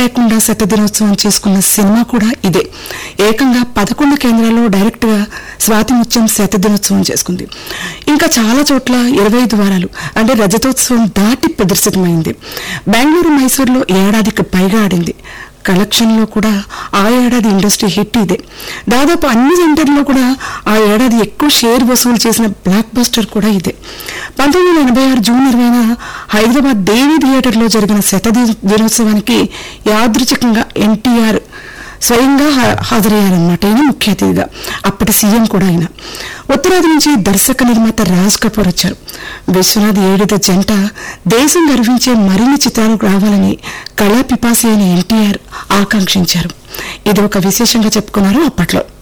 లేకుండా శత దినోత్సవం చేసుకున్న సినిమా కూడా ఇదే ఏకంగా పదకొండు కేంద్రాల్లో డైరెక్ట్ గా స్వాతి ముత్యం శత దినోత్సవం చేసుకుంది ఇంకా చాలా చోట్ల ఇరవై ఐదు వారాలు అంటే రజతోత్సవం దాటి ప్రదర్శితమైంది బెంగళూరు మైసూరులో ఏడాదికి పైగా ఆడింది కలెక్షన్ లో కూడా ఆ ఏడాది ఇండస్ట్రీ హిట్ ఇదే దాదాపు అన్ని సెంటర్లో కూడా ఆ ఏడాది ఎక్కువ షేర్ వసూలు చేసిన బ్లాక్ బస్టర్ కూడా ఇదే పంతొమ్మిది వందల ఎనభై ఆరు జూన్ ఇరవైన హైదరాబాద్ దేవి థియేటర్లో జరిగిన శత ది- దినోత్సవానికి యాదృచ్ఛికంగా ఎన్టీఆర్ స్వయంగా హా- హాజరయ్యారన్నమాట ఆయన ముఖ్య అతిథిగా అప్పటి సీఎం కూడా ఆయన ఉత్తరాది నుంచి దర్శక నిర్మాత రాజ్ కపూర్ వచ్చారు విశ్వనాథ్ ఏడుద జంట దేశం గర్వించే మరిన్ని చిత్రాలు రావాలని కళా పిపాసి అయిన ఎన్టీఆర్ ఆకాంక్షించారు ఇది ఒక విశేషంగా చెప్పుకున్నారు అప్పట్లో